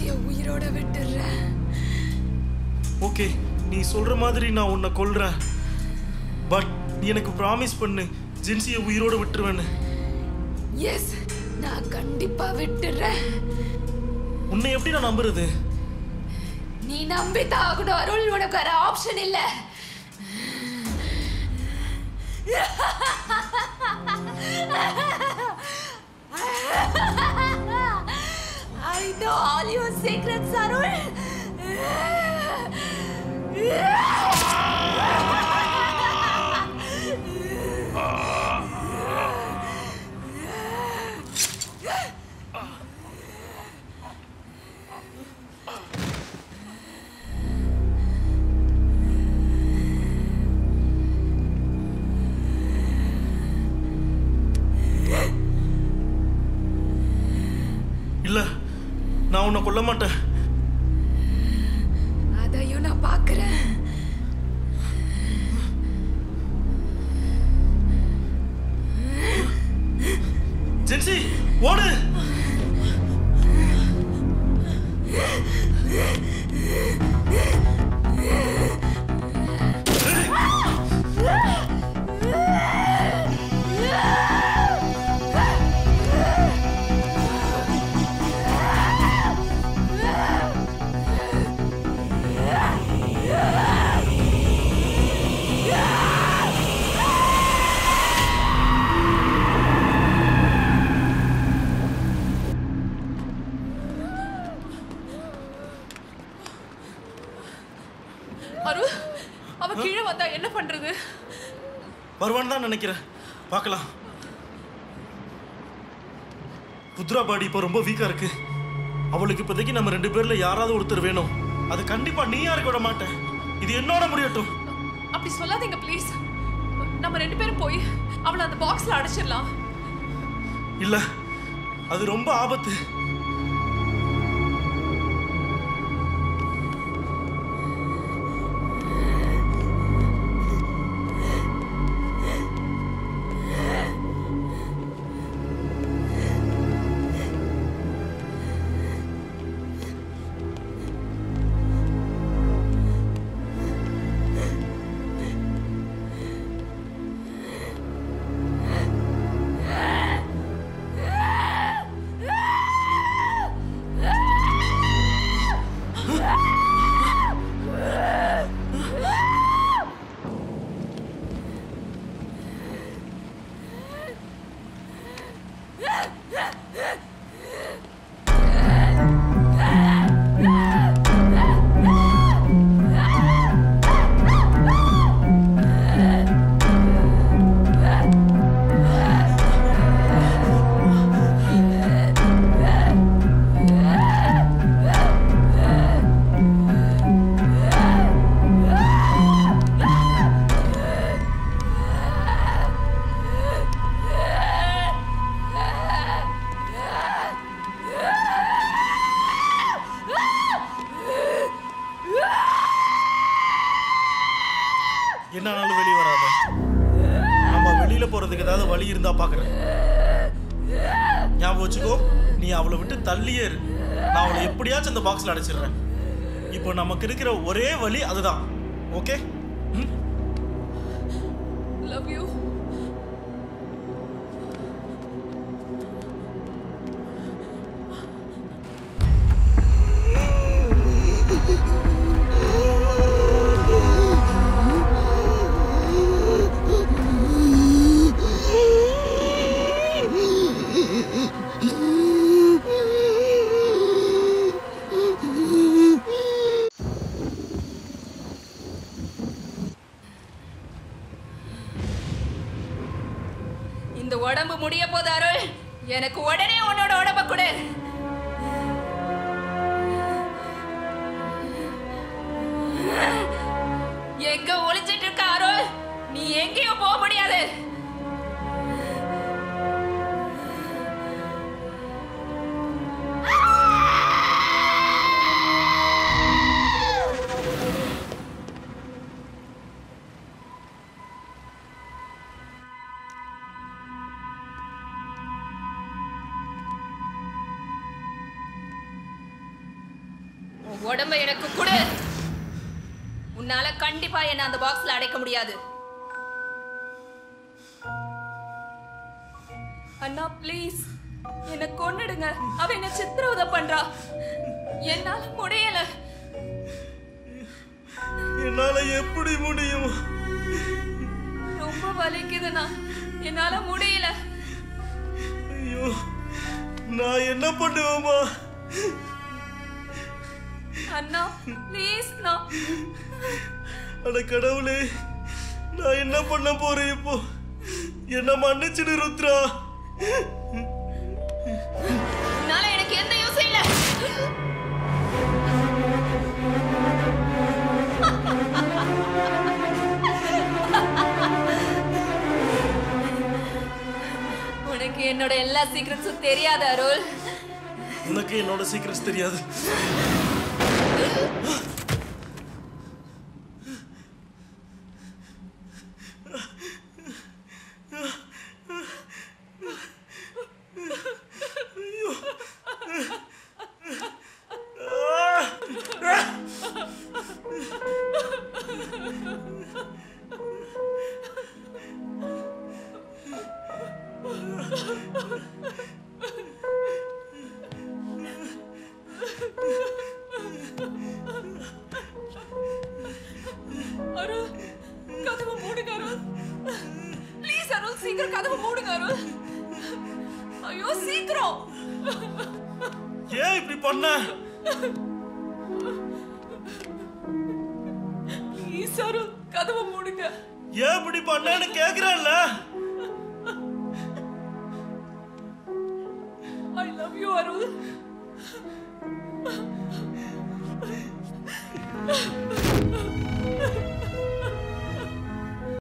ஜென்சிய உயிரோட விட்டுறேன் ஓகே நீ சொல்ற மாதிரி நான் உன்னை கொல்றேன் பட் நீ எனக்கு ப்ராமிஸ் பண்ணு ஜென்சியை உயிரோட விட்டுருவேன்னு எஸ் நான் கண்டிப்பா விட்டுறேன் உன்னை எப்படி நான் நம்புறது நீ நம்பித்தான் ஆகணும் அருள் உனக்கு வேற ஆப்ஷன் இல்ல I know all your secrets, Arul. இல்ல நான் உன்னை கொல்ல மாட்டேன் அதையும் நான் பார்க்கிறேன் ஜென்சி ஓடு அருள் அவ கீழே வந்தா என்ன பண்றது வருவான்னு தான் நினைக்கிறேன் பார்க்கலாம் ருத்ரா பாடி இப்போ ரொம்ப வீக்கா இருக்கு அவளுக்கு இப்போதைக்கு நம்ம ரெண்டு பேர்ல யாராவது ஒருத்தர் வேணும் அது கண்டிப்பா நீயா இருக்க விட மாட்டேன் இது என்னோட முடியட்டும் அப்படி சொல்லாதீங்க ப்ளீஸ் நம்ம ரெண்டு பேரும் போய் அவளை அந்த பாக்ஸ்ல அடைச்சிடலாம் இல்ல அது ரொம்ப ஆபத்து என்னானாலும் வெளியே வராத நம்ம வெளியில போறதுக்கு ஏதாவது வழி இருந்தா பாக்குறேன் ஞாபகம் வச்சுக்கோ நீ அவளை விட்டு தள்ளியே இரு நான் அவளை எப்படியாச்சும் அந்த பாக்ஸ்ல அடைச்சிடுறேன் இப்போ நமக்கு இருக்கிற ஒரே வழி அதுதான் ஓகே லவ் யூ இந்த உடம்பு முடிய போது அருள் எனக்கு உடனே உன்னோட உடம்ப கொடு எங்க ஒளிச்சிட்டு இருக்க அருள் நீ எங்கேயும் போக முடியாது உன் உடம்ப எனக்கு கொடு உன்னால கண்டிப்பா என்ன அந்த பாக்ஸ்ல அடைக்க முடியாது அண்ணா ப்ளீஸ் என்ன கொன்னுடுங்க அவ என்ன சித்திரவதை பண்றா என்னால முடியல என்னால எப்படி முடியும் ரொம்ப வலிக்குதுண்ணா என்னால முடியல ஐயோ நான் என்ன பண்ணுவேமா அண்ணா ப்ளீஸ்ண்ணா அட கடவுளே நான் என்ன பண்ண போறேன் இப்போ என்ன மன்னிச்சிடு ருத்ரா உன்னால எனக்கு எந்த யூஸும் இல்ல உனக்கு என்னோட எல்லா சீக்ரெட்ஸும் தெரியாத அருள் உனக்கு என்னோட சீக்கிரஸ் தெரியாது அருள் கதவை மூடுங்க அருள் ப்ளீஸ் அருள் சீக்கிரம் கதவை மூடுங்க அருள் ஐயோ சீக்கிரம் ஏன் இப்படி பண்ண ப்ளீஸ் அருள் கதவை மூடுங்க ஏன் இப்படி பண்ணேன்னு கேக்குறேன்ல ஐ லவ் யூ அருள்